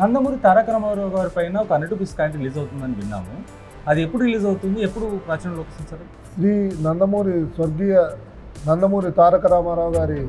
నందమూరి తారక రామారావు గారి పైన ఒక హండ్రెడ్ రూపీస్ కాయిన్ రిలీజ్ అవుతుందని విన్నాము అది ఎప్పుడు రిలీజ్ అవుతుంది ఎప్పుడు ప్రాచుర్యంలోకి వస్తుంది సార్ శ్రీ నందమూరి స్వర్గీయ నందమూరి తారక రామారావు గారి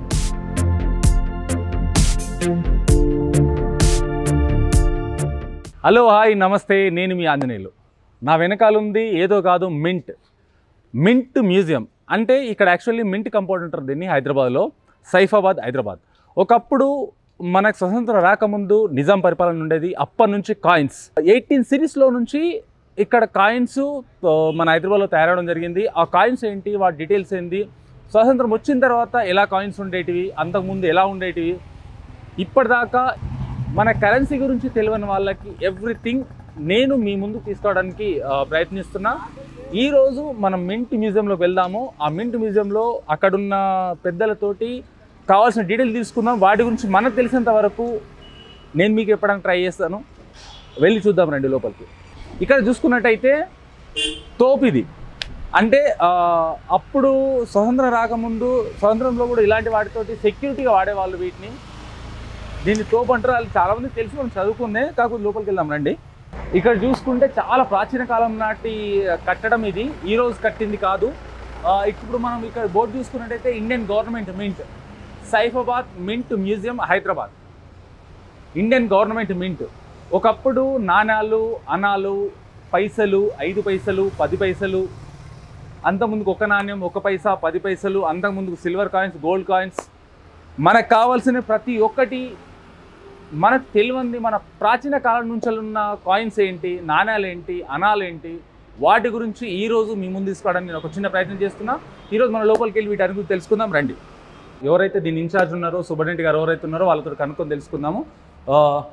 హలో హాయ్ నమస్తే నేను మీ ఆంజనేయులు నా వెనకాల ఉంది ఏదో కాదు మింట్ మింట్ మ్యూజియం అంటే ఇక్కడ యాక్చువల్లీ మింట్ కంపౌండ్ అంటారు దీన్ని హైదరాబాద్లో సైఫాబాద్ హైదరాబాద్ ఒకప్పుడు మనకు స్వతంత్రం రాకముందు నిజాం పరిపాలన ఉండేది అప్పటి నుంచి కాయిన్స్ ఎయిటీన్ సిరీస్లో నుంచి ఇక్కడ కాయిన్స్ మన హైదరాబాద్లో తయారవడం జరిగింది ఆ కాయిన్స్ ఏంటి వాటి డీటెయిల్స్ ఏంటి స్వాతంత్రం వచ్చిన తర్వాత ఎలా కాయిన్స్ ఉండేటివి అంతకుముందు ఎలా ఉండేటివి ఇప్పటిదాకా మన కరెన్సీ గురించి తెలియని వాళ్ళకి ఎవ్రీథింగ్ నేను మీ ముందు తీసుకోవడానికి ఆ, ప్రయత్నిస్తున్నా ఈరోజు మనం మింట్ మ్యూజియంలోకి వెళ్దాము ఆ మింట్ మ్యూజియంలో అక్కడున్న పెద్దలతోటి కావాల్సిన డీటెయిల్ తీసుకుందాం వాటి గురించి మనకు తెలిసినంత వరకు నేను మీకు చెప్పడానికి ట్రై చేస్తాను వెళ్ళి చూద్దాం రండి లోపలికి ఇక్కడ చూసుకున్నట్టయితే తోపు ఇది అంటే ఆ, అప్పుడు స్వతంత్రం రాకముందు స్వతంత్రంలో కూడా ఇలాంటి వాటితోటి సెక్యూరిటీగా వాడేవాళ్ళు వీటిని దీన్ని తోపు అంటారు వాళ్ళు చాలా మంది తెలుసు మనం చదువుకుందే కాకపోతే లోపలికి వెళ్దాం రండి ఇక్కడ చూసుకుంటే చాలా ప్రాచీన కాలం నాటి కట్టడం ఇది ఈ రోజు కట్టింది కాదు ఆ, ఇప్పుడు మనం ఇక్కడ బోర్డు చూసుకున్నట్టయితే Indian government mint Saifabad mint museum Hyderabad Indian government mint ఒకప్పుడు నాణాలు అనాలు పైసలు ఐదు పైసలు పది పైసలు అంతకుముందుకు ఒక నాణ్యం ఒక పైసా పది పైసలు అంతకుముందుకు సిల్వర్ కాయిన్స్ గోల్డ్ కాయిన్స్ మనకు కావాల్సిన ప్రతి ఒక్కటి మనకు తెలియంది మన ప్రాచీన కాలం నుంచి ఉన్న కాయిన్స్ ఏంటి నాణ్యాలు ఏంటి అనాలు ఏంటి వాటి గురించి ఈ రోజు మీ ముందు తీసుకోవడానికి నేను ఒక చిన్న ప్రయత్నం చేస్తున్నా ఈరోజు మన లోపలికి వెళ్ళి వీటి గురించి తెలుసుకుందాం రండి ఎవరైతే దీని ఇన్ఛార్జ్ ఉన్నారో సూపరింటెండెంట్ గారు ఎవరైతే ఉన్నారో వాళ్ళతో కనుక్కొని తెలుసుకుందాము ఆ,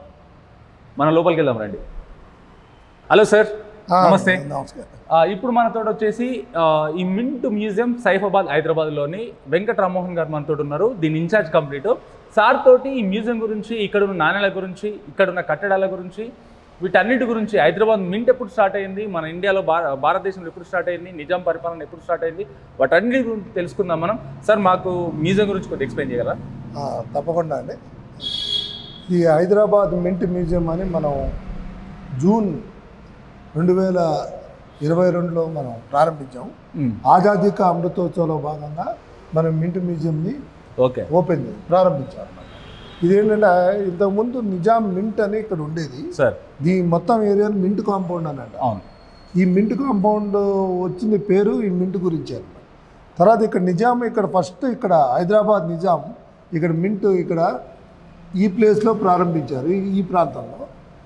మన లోపలికి వెళ్దాం రండి హలో సార్ ఆ, నమస్తే. నమస్కారం ఆ, ఇప్పుడు మనతో వచ్చేసి ఆ, ఈ మింట్ మ్యూజియం సైఫాబాద్ హైదరాబాద్లోని వెంకట రామ్మోహన్ గారు మనతో ఉన్నారు దీని ఇన్ఛార్జ్ కంప్లీట్ సార్ తోటి ఈ మ్యూజియం గురించి ఇక్కడ ఉన్న నాణ్యాల గురించి ఇక్కడ ఉన్న కట్టడాల గురించి వీటన్నిటి గురించి హైదరాబాద్ మింట్ ఎప్పుడు స్టార్ట్ అయింది మన ఇండియాలో భార భారతదేశంలో ఎప్పుడు స్టార్ట్ అయింది నిజాం పరిపాలన ఎప్పుడు స్టార్ట్ అయింది వాటన్నిటి గురించి తెలుసుకుందాం మనం సార్ మాకు మ్యూజియం గురించి కొద్దిగా ఎక్స్ప్లెయిన్ చేయగలరా ఆ, తప్పకుండా అండి ఈ హైదరాబాద్ మింట్ మ్యూజియం అని మనం జూన్ రెండు వేల ఇరవై రెండులో మనం ప్రారంభించాం ఆజాదీ కా అమృతోత్సవంలో భాగంగా మనం మింట్ మ్యూజియంని ఓకే ఓపెన్ చేసి ప్రారంభించాం అన్నమాట ఇదేంటంటే ఇంతకుముందు నిజాం మింట్ అని ఇక్కడ ఉండేది సార్ ఈ మొత్తం ఏరియాని మింట్ కాంపౌండ్ అని అంటారు అవును ఈ మింట్ కాంపౌండ్ వచ్చింది పేరు ఈ మింట్ గురించి అనమాట తర్వాత ఇక్కడ నిజాం ఇక్కడ ఫస్ట్ ఇక్కడ హైదరాబాద్ నిజాం ఇక్కడ మింట్ ఇక్కడ ఈ ప్లేస్లో ప్రారంభించారు ఈ- ఈ ప్రాంతంలో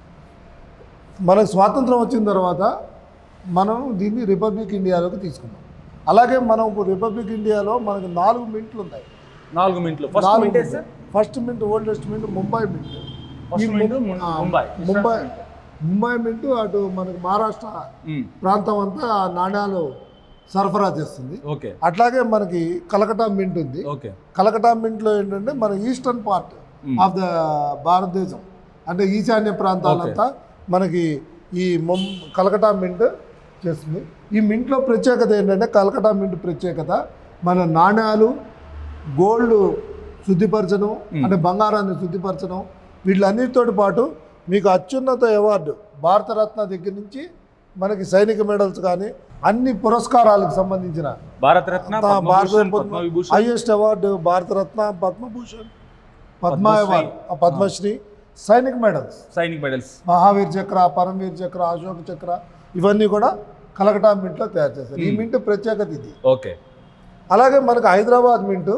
మనకు స్వాతంత్రం వచ్చిన తర్వాత మనం దీన్ని రిపబ్లిక్ ఇండియాలోకి తీసుకున్నాం అలాగే మనం ఇప్పుడు రిపబ్లిక్ ఇండియాలో మనకు నాలుగు మింట్లు ఉన్నాయి నాలుగు మింట్లు ఫస్ట్ నాలుగు మింటే మింట్లు. Sir first mint oldest mint Mumbai mint first ఈ మింట్ ము- ఆ, ముంబై ముంబై ముంబై మింట్ అటు మనకు మహారాష్ట్ర మ్మ్. ప్రాంతం అంతా ఆ నాణ్యాలు సరఫరా చేస్తుంది ఓకే అట్లాగే మనకి కలకటా మింట్ ఉంది ఓకే కలకటా మింట్లో ఏంటంటే మన eastern part Hmm. Of the Bharatadesham అంటే ఈశాన్య ప్రాంతాలంతా మనకి ఈ మొం కలకటా మింట్ చేస్తుంది ఈ మింట్లో ప్రత్యేకత ఏంటంటే కలకటా మింట్ ప్రత్యేకత మన నాణ్యాలు గోల్డ్ శుద్ధిపరచడం Hmm. అంటే బంగారాన్ని శుద్ధిపరచడం వీటిలన్నిటితో పాటు మీకు అత్యున్నత అవార్డు భారతరత్న దగ్గర నుంచి మనకి సైనిక మెడల్స్ కానీ అన్ని పురస్కారాలకు సంబంధించిన భారతరత్న అంతా Padma Bhushan, Bharat Padma Vibhushan highest award Bharat Ratna Padma Bhushan Padma Padma Shri. Award ఆ పద్మశ్రీ సైనిక్ మెడల్స్ సైనిక్ మెడల్స్ మహావీర్ చక్ర పరమవీర్ చక్ర అశోక్ చక్ర ఇవన్నీ కూడా కలకటా మింట్లో తయారు చేస్తారు ఈ Hmm. మింట్ ప్రత్యేకత ఇది ఓకే అలాగే మనకు హైదరాబాద్ మింట్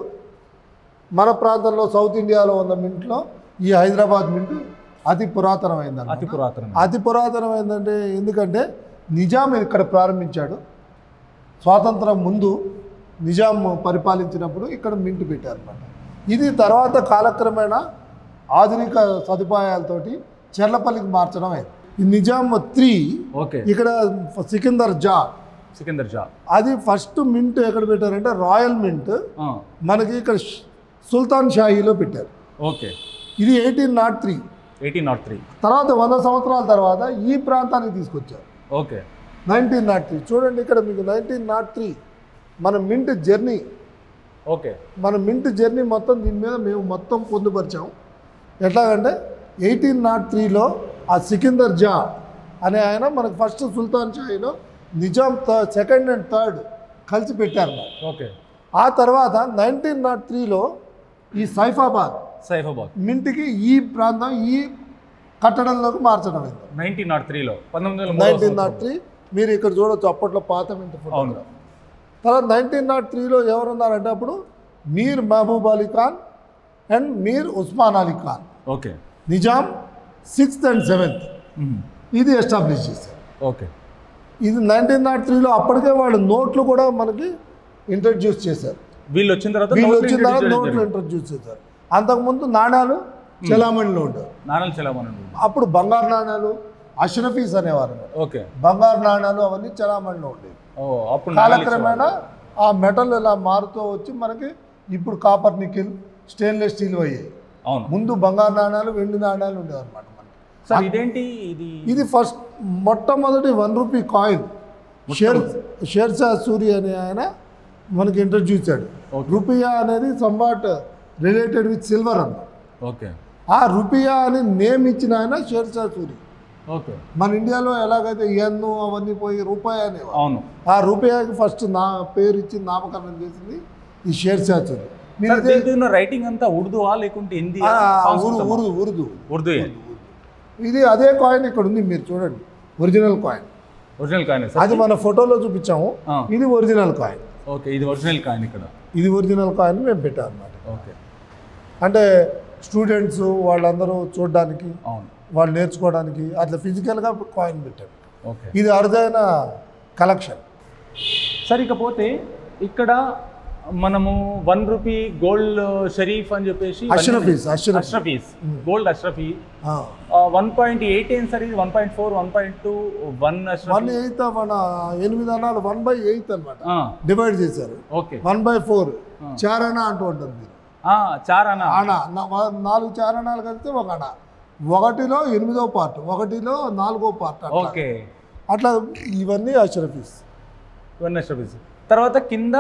మన ప్రాంతంలో సౌత్ ఇండియాలో ఉన్న మింట్లో ఈ హైదరాబాద్ మింట్ అతి పురాతనమైంది అతి పురాతన అతి పురాతనమైందంటే ఎందుకంటే నిజాం ఇక్కడ ప్రారంభించాడు స్వాతంత్రం ముందు నిజాం పరిపాలించినప్పుడు ఇక్కడ మింట్ పెట్టారన్నమాట ఇది తర్వాత కాలక్రమేణా ఆధునిక సదుపాయాలతోటి చెర్లపల్లికి మార్చడం అయింది ఈ నిజాం త్రీ ఓకే ఇక్కడ సికిందర్ జా సికిందర్ షా అది ఫస్ట్ మింట్ ఎక్కడ పెట్టారంటే రాయల్ మింట్ ఆ, మనకి ఇక్కడ ష్- సుల్తాన్ షాహీలో పెట్టారు ఓకే ఇది eighteen nought three eighteen nought three తర్వాత వంద సంవత్సరాల తర్వాత ఈ ప్రాంతానికి తీసుకొచ్చారు ఓకే నైన్టీన్ నాట్ త్రీ చూడండి ఇక్కడ మీకు నైన్టీన్ నాట్ త్రీ మన మింట్ జర్నీ ఓకే మన మింట్ జర్నీ మొత్తం దీని మీద మేము మొత్తం పొందుపరిచాం ఎట్లాగంటే ఎయిటీన్ నాట్ త్రీలో ఆ సికిందర్ జా అనే ఆయన మనకు ఫస్ట్ సుల్తాన్ షాహీలో నిజాం సెకండ్ అండ్ థర్డ్ కలిసి పెట్టారు మరి. ఓకే ఆ తర్వాత నైన్టీన్ నాట్ త్రీలో ఈ సైఫాబాద్ సైఫాబాద్ మింటికి ఈ ప్రాంతం ఈ కట్టడంలోకి మార్చడం అయింది నైన్టీన్ నాట్ త్రీలో పంతొమ్మిది వందల నైన్టీన్ నాట్ త్రీ మీరు ఇక్కడ చూడొచ్చు అప్పట్లో పాత మింటి అవును ఫోటోగ్రాఫ్ తర్వాత నైన్టీన్ నాట్ త్రీలో ఎవరున్నారంటే అప్పుడు Mir Mahbub Ali Khan and Mir Osman Ali Khan okay Nizam sixth and seventh ఇది ఎస్టాబ్లిష్ చేశారు ఓకే ఇది నైన్టీన్ నాట్ త్రీలో అప్పటికే వాళ్ళు నోట్లు కూడా మనకి ఇంట్రడ్యూస్ చేశారు వీళ్ళు వచ్చిన తర్వాత వీళ్ళు notes వచ్చిన introduce తర్వాత చేయడం నోట్లు జరిగింది. ఇంట్రడ్యూస్ చేశారు అంతకుముందు నాణాలు చలామణిలో ఉండేవి నాణాలు చెలమని అప్పుడు బంగారు నాణాలు అష్రఫీస్ అనేవారు ఓకే బంగారు నాణాలు అవన్నీ చలామణిలో ఉండేవి ఓ అప్పుడు నాణాలు కాలక్రమేణా ఆ మెటల్ ఇలా మారుతూ వచ్చి మనకి ఇప్పుడు కాపర్ నికిల్ స్టెయిన్లెస్ స్టీల్ అయ్యాయి అవును ముందు బంగారు నాణాలు వెండి నాణాలు ఉండేవి అనమాట మనకి సార్ ఇదేంటి ఇది ఇది ఫస్ట్ మొట్టమొదటి one rupee coin Sher Sher Shah Suri అనే ఆయన మనకి ఇంట్రడ్యూస్ చేశాడు Okay. రూపియా అనేది సంవాట్ రిలేటెడ్ విత్ సిల్వర్ అన్నమాట ఓకే ఆ రూపియా అని నేమ్ ఇచ్చిన ఆయన షేర్షా సూరి ఓకే మన ఇండియాలో ఎలాగైతే ఎన్ను అవన్నీ పోయి రూపాయి అనేవారు అవును ఆ రూపాయికి ఫస్ట్ నా పేరు ఇచ్చి నామకరణం చేసింది ఈ షేర్షా సూరి మీరు సార్ ఇదే- దీంట్లో రైటింగ్ అంతా ఉర్దూవా లేకుంటే హిందీ ఆ, ఉరు ఉరు ఉరుదు ఉర్దూ ఇది అదే కాయిన్ ఇక్కడ ఉంది మీరు చూడండి original coin original coin sir అది మన ఫోటోలో చూపించాము ఆ. ఇది ఒరిజినల్ కాయిన్ ఓకే ఇది ఒరిజినల్ కాయిన్ ఇక్కడ ఇది ఒరిజినల్ కాయిన్ మేము పెట్టాం అన్నమాట ఓకే అంటే స్టూడెంట్స్ వాళ్ళందరూ చూడడానికి అవును వాళ్ళు నేర్చుకోవడానికి అట్లా ఫిజికల్గా కాయిన్ పెట్టాం ఓకే ఇది అరుదైన కలెక్షన్ సార్ ఇకపోతే ఇక్కడ మనము వన్ రూపీ గోల్డ్ షరీఫ్ అని చెప్పేసి అష్రఫీస్ అష్రఫీ అష్రఫీస్ గోల్డ్ అష్రఫీ ఆ. వన్ పాయింట్ ఎయిట్ ఏం సార్ ఇది one point four one point two one one అష్రఫీ ఎయిత్ మన ఎనిమిది అన్నాలు వన్ బై ఎయిత్ అనమాట డివైడ్ చేశారు ఓకే వన్ బై ఫోర్ చారణ అంటూ ఉంటుంది మీరు చార్ అన్న ఆణ నా- వా- నాలుగు చారణాలు కలిస్తే ఒక అణ ఒకటిలో ఎనిమిదో పార్ట్ ఒకటిలో నాలుగో పార్ట్ అట్లా ఓకే అట్లా ఇవన్నీ అష్రఫీస్ వన్ అష్రఫీస్ తర్వాత కింద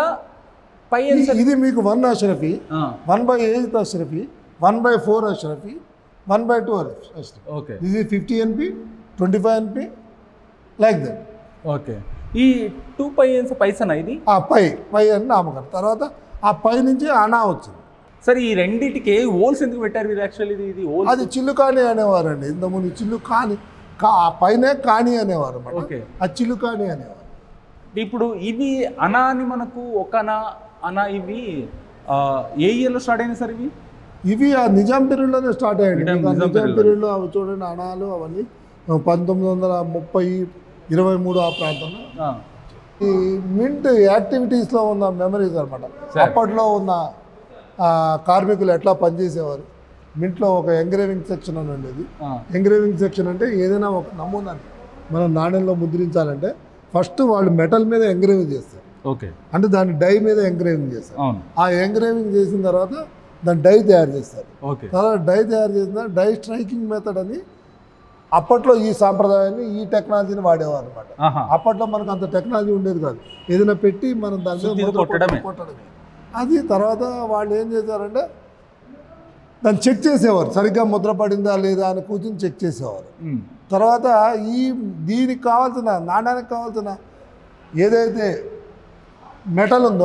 పై ఏం ఇది- సార్ ఇది మీకు వన్ అష్రఫీ ఆ, వన్ బై ఎయిత్ అష్రఫీ వన్ బై ఫోర్ అష్రఫీ వన్ బై టూ అష్రఫీ ఓకే ఇది fifty NP twenty five NP like that okay ఈ టూ పై ఏం సార్ పైసనా ఇది ఆ పై పై అని నామకరణం తర్వాత ఆ పై నుంచి అనా వచ్చింది సార్ ఈ రెండింటికి ఓల్స్ ఎందుకు పెట్టారు మీరు యాక్చువల్లీ ఇది ఇది ఓల్స్ అది చిల్లు కాని అనేవారండి ఇంతకుముందు చిల్లు కాని కా ఆ పైనే కాని అనేవారు అన్నమాట ఓకే ఆ చిల్లు కాని అనేవారు ఇప్పుడు ఇవి అనా అని మనకు ఒక అనా అనా ఇవి ఆ, ఏ ఇయర్లో స్టార్ట్ అయినాయి సార్ ఇవి ఇవి ఆ నిజాం పీరియడ్లోనే స్టార్ట్ అయ్యాయి నిజాం- మీకు ఆ నిజాం నిజాం period పీరియడ్లో అవి చూడండి అణాలు అవన్నీ ఆ, పంతొమ్మిది వందల ముప్పై ఇరవై మూడు ఆ ప్రాంతంలో ఆ, ఈ మింట్ యాక్టివిటీస్లో ఉన్న మెమరీస్ అనమాట సరే. అప్పట్లో ఉన్న ఆ, కార్మికులు ఎట్లా పనిచేసేవారు మింట్లో ఒక ఎంగ్రేవింగ్ సెక్షన్ అని ఉండేది ఆ, ఎంగ్రేవింగ్ సెక్షన్ అంటే ఏదైనా ఒక నమూనాని మనం నాణ్యంలో ముద్రించాలంటే ఫస్ట్ వాళ్ళు మెటల్ మీద ఎంగ్రేవింగ్ చేస్తారు ఓకే అంటే దాన్ని డై మీద ఎంగ్రేవింగ్ చేస్తారు అవును ఆ ఎంగ్రేవింగ్ చేసిన తర్వాత దాన్ని డై తయారు చేస్తారు ఓకే తర్వాత డై తయారు చేసిన డై స్ట్రైకింగ్ మెథడ్ అని అప్పట్లో ఈ సాంప్రదాయాన్ని ఈ టెక్నాలజీని వాడేవారు అనమాట ఆహా అప్పట్లో మనకు అంత టెక్నాలజీ ఉండేది కాదు ఏదైనా పెట్టి మనం దాని మీద శుద్ధితో ముద్ర కొట్టడమే. కొట్టడమే అది తర్వాత వాళ్ళు ఏం చేశారంటే దాన్ని చెక్ చేసేవారు సరిగ్గా ముద్ర పడిందా లేదా అని కూర్చొని చెక్ చేసేవారు ఉమ్, తర్వాత ఈ దీనికి కావాల్సిన నాణ్యానికి కావాల్సిన ఏదైతే మెటల్ ఉందో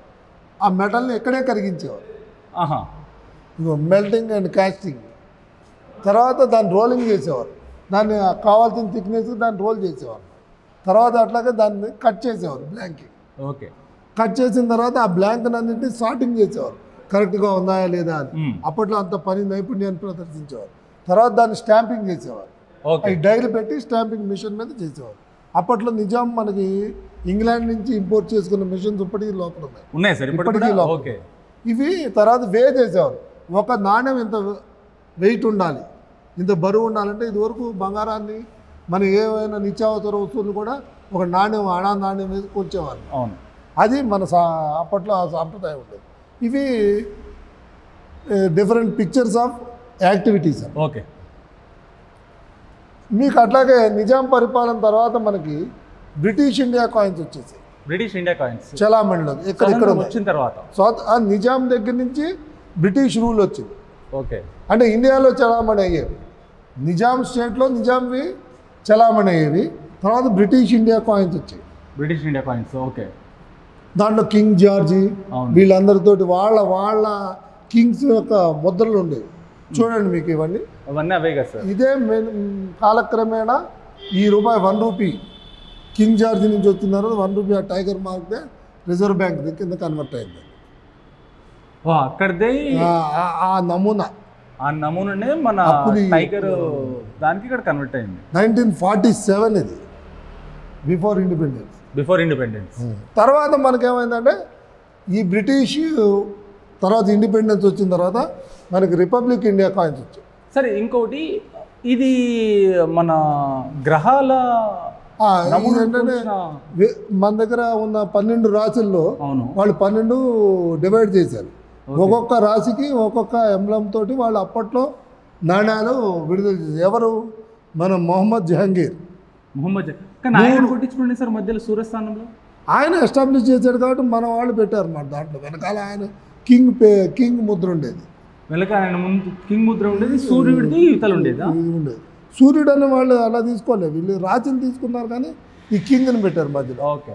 ఆ మెటల్ని ఎక్కడే కరిగించేవారు ఆహా ఇగో మెల్టింగ్ అండ్ కాస్టింగ్ తర్వాత దాన్ని రోలింగ్ చేసేవారు దాన్ని కావాల్సిన థిక్నెస్ దాన్ని రోల్ చేసేవారు తర్వాత అట్లాగే దాన్ని కట్ చేసేవారు బ్లాంకింగ్ ఓకే కట్ చేసిన తర్వాత ఆ బ్లాంక్ అన్నింటినీ సార్టింగ్ చేసేవారు కరెక్ట్గా ఉందా లేదా అని ఉమ్, అప్పట్లో అంత పని నైపుణ్యాన్ని ప్రదర్శించేవారు తర్వాత దాన్ని స్టాంపింగ్ చేసేవారు ఓకే అవి డైరీ పెట్టి స్టాంపింగ్ మిషన్ మీద చేసేవారు అప్పట్లో నిజాం మనకి ఇంగ్లాండ్ నుంచి ఇంపోర్ట్ చేసుకున్న మిషన్స్ ఇప్పటికీ లోపల ఉన్నాయి ఉన్నాయి సార్ ఇప్పటికి ఇప్పటికీ కూడా? లోపల. ఓకే ఇవి తర్వాత వే చేసేవారు ఒక నాణ్యం ఇంత వెయిట్ ఉండాలి ఇంత బరువు ఉండాలంటే ఇదివరకు బంగారాన్ని మన ఏవైనా నిత్యావసర వస్తువులు కూడా ఒక నాణ్యం అణా నాణ్యం వేసి కొల్చేవారు అవును అది మన సా అప్పట్లో ఆ సాంప్రదాయం ఉండేది ఇవి డిఫరెంట్ పిక్చర్స్ ఆఫ్ యాక్టివిటీస్ అని ఓకే మీకు అట్లాగే నిజాం పరిపాలన తర్వాత మనకి బ్రిటిష్ ఇండియా కాయిన్స్ వచ్చేసాయి బ్రిటిష్ ఇండియా కాయిన్స్ చలామణిలో ఇక్కడ ఇక్కడ ఉన్నాయి. వచ్చిన తర్వాత సో ఆ నిజాం దగ్గర నుంచి బ్రిటిష్ రూల్ వచ్చింది ఓకే అంటే ఇండియాలో చలామణి అయ్యేవి నిజాం స్టేట్లో నిజాంవి చలామణి అయ్యేవి తర్వాత బ్రిటిష్ ఇండియా కాయిన్స్ వచ్చాయి బ్రిటిష్ ఇండియా కాయిన్స్ ఓకే దాంట్లో కింగ్ జార్జి అవును. వీళ్ళందరితోటి వాళ్ళ వాళ్ళ కింగ్స్ యొక్క ముద్రలు ఉండేవి చూడండి మీకు ఇవన్నీ అవన్నీ అవే కదా సార్ ఇదే మెన్ కాలక్రమేణా ఈ రూపాయి వన్ రూపీ కింగ్ జార్జి నుంచి వచ్చిన తర్వాత వన్ రూపీ ఆ టైగర్ మార్క్ రిజర్వ్ బ్యాంక్ కింద కన్వర్ట్ అయింది ఓ అక్కడిదే ఆ- ఆ- ఆ నమూనా ఆ నమూనానే మన అప్పుడు ఈ- టైగర్ దానికి ఇక్కడ కన్వర్ట్ అయింది నైన్టీన్ ఫార్టీ సెవెన్ ఇది బిఫోర్ ఇండిపెండెన్స్ బిఫోర్ ఇండిపెండెన్స్ తర్వాత మనకేమైందంటే ఈ బ్రిటిష్ తర్వాత ఇండిపెండెన్స్ వచ్చిన తర్వాత మనకి రిపబ్లిక్ ఇండియా కాయిన్స్ వచ్చాయి సరే ఇంకొకటి ఇది మన గ్రహాల ఆ, నమూనా ఇదేంటంటే కూర్చిన- వే- మన దగ్గర ఉన్న పన్నెండు రాసుల్లో అవును వాళ్ళు పన్నెండు డివైడ్ చేశారు ఒక్కొక్క రాశికి ఒక్కొక్క ఎంబ్లం తోటి వాళ్ళు అప్పట్లో నాణ్యాలు విడుదల చేశారు ఎవరు మన మొహమ్మద్ జహంగీర్ మొహమ్మద్ జా- కానీ ఆయన కొట్టించుకోండి సార్ మధ్యలో సూర్యస్థానంలో ఆయన ఎస్టాబ్లిష్ చేశాడు కాబట్టి మన వాళ్ళు పెట్టారు అన్నమాట దాంట్లో వెనకాల ఆయన కింగ్ పే కింగ్ ముద్ర ఉండేది వెనక ఆయన ముందు కింగ్ ముద్ర ఉండేది సూర్యుడిది ఇవతలు ఉండేదా ఇది ఉండేది సూర్యుడు అనే వాళ్ళు అలా తీసుకోలేదు వీళ్ళు రాజులు తీసుకున్నారు కానీ ఈ కింగ్ని పెట్టారు మధ్యలో ఓకే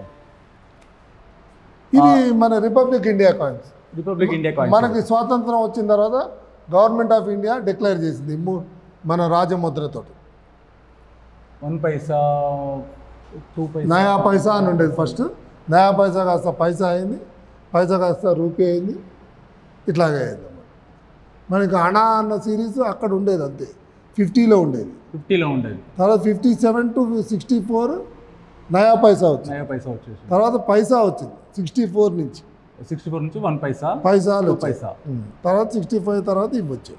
ఇది మన republic India coins republic India coin మనకి స్వాతంత్రం వచ్చిన తర్వాత గవర్నమెంట్ ఆఫ్ ఇండియా డిక్లేర్ చేసింది ము- మన రాజముద్రతో వన్ పైసా టూ పైసా నయా పైసా అని ఉండేది ఫస్ట్ నయా పైసా కాస్త పైసా అయింది పైసా కాస్త రూపీ అయింది ఇట్లాగే అయింది అన్నమాట మనకి అణా అన్న సిరీస్ అక్కడ ఉండేది అంతే ఫిఫ్టీలో ఉండేది ఫిఫ్టీలో ఉండేది తర్వాత fifty seven to sixty four naya paisa వచ్చింది నయా పైసా వచ్చేసి తర్వాత పైసా వచ్చింది సిక్స్టీ ఫోర్ నుంచి సిక్స్టీ ఫోర్ నుంచి వన్ పైసా పైసాలు టూ వచ్చాయి పైసా ఉమ్. తర్వాత సిక్స్టీ ఫైవ్ తర్వాత ఇవి వచ్చాయి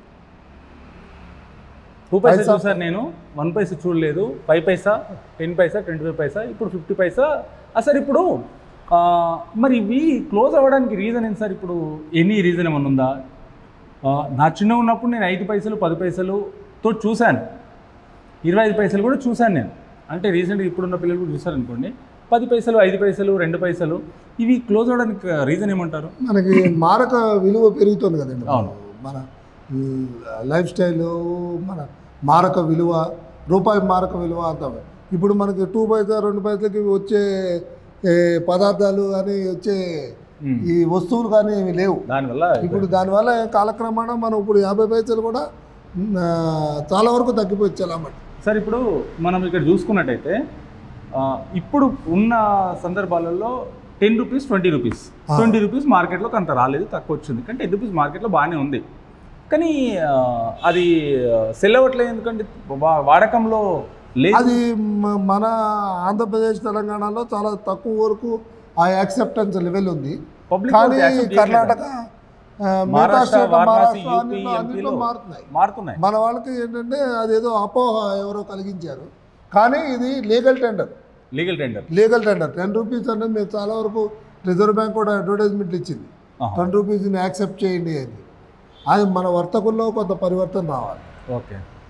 టూ పైసా పైసా- చూసారు నేను వన్ పైసా చూడలేదు five paisa ten paisa twenty five paisa ఇప్పుడు ఫిఫ్టీ పైసా సార్ ఇప్పుడు ఆ, మరి ఇవి క్లోజ్ అవ్వడానికి రీజన్ ఏంటి సార్ ఇప్పుడు ఎనీ రీజన్ ఏమన్నా ఉందా ఆ, నా చిన్న ఉన్నప్పుడు నేను ఐదు పైసలు పది పైసలు తో చూశాను ఇరవై ఐదు పైసలు కూడా చూశాను నేను అంటే రీసెంట్గా ఇప్పుడున్న పిల్లలు కూడా చూసారు అనుకోండి పది పైసలు ఐదు పైసలు రెండు పైసలు ఇవి క్లోజ్ అవ్వడానికి రీజన్ ఏమంటారు మనకి మారక విలువ పెరుగుతుంది కదండి అవును. మన ఈ లైఫ్ స్టైల్ మన మారక విలువ రూపాయి మారక విలువ అంతా ఇప్పుడు మనకి టూ పైసా రెండు పైసలకి వచ్చే ఏ, పదార్థాలు కానీ వచ్చే మ్మ్. ఈ వస్తువులు కానీ ఇవి లేవు దానివల్ల ఇప్పుడు దానివల్ల కాలక్రమేణా మనం ఇప్పుడు యాభై పైసలు కూడా ఆ, చాలా వరకు తగ్గిపోయి చలామణి సార్ ఇప్పుడు మనం ఇక్కడ చూసుకున్నట్టయితే ఆ, ఇప్పుడు ఉన్న సందర్భాలలో టెన్ రూపీస్ ట్వంటీ రూపీస్ ఆ. ట్వంటీ రూపీస్ మార్కెట్లోకి అంత రాలేదు తక్కువ వచ్చింది కానీ టెన్ రూపీస్ మార్కెట్లో బాగానే ఉంది కానీ ఆ, అది సెల్ అవ్వట్లేదు ఎందుకంటే వా- వాడకంలో లేదు అది మ- మన ఆంధ్రప్రదేశ్ తెలంగాణలో చాలా తక్కువ వరకు ఆ యాక్సెప్టెన్స్ లెవెల్ ఉంది పబ్లిక్ కానీ కర్ణాటక ఆ, మిగతా మహారాష్ట్ర స్టేట్ వారణాసి మహారాష్ట్ర యూపీ అన్నిట్లో అన్నిట్లో ఎంపీలో మారుతున్నాయి మారుతున్నాయి మన వాళ్ళకి ఏంటంటే అదేదో అపోహ ఎవరో కలిగించారు కానీ ఇది legal tender legal tender legal tender ten rupees అనేది మేము చాలా వరకు రిజర్వ్ బ్యాంక్ కూడా అడ్వర్టైజ్మెంట్లు ఇచ్చింది టెన్ రూపీస్ని యాక్సెప్ట్ చేయండి అని అది మన వర్తకుల్లో కొంత పరివర్తన రావాలి ఓకే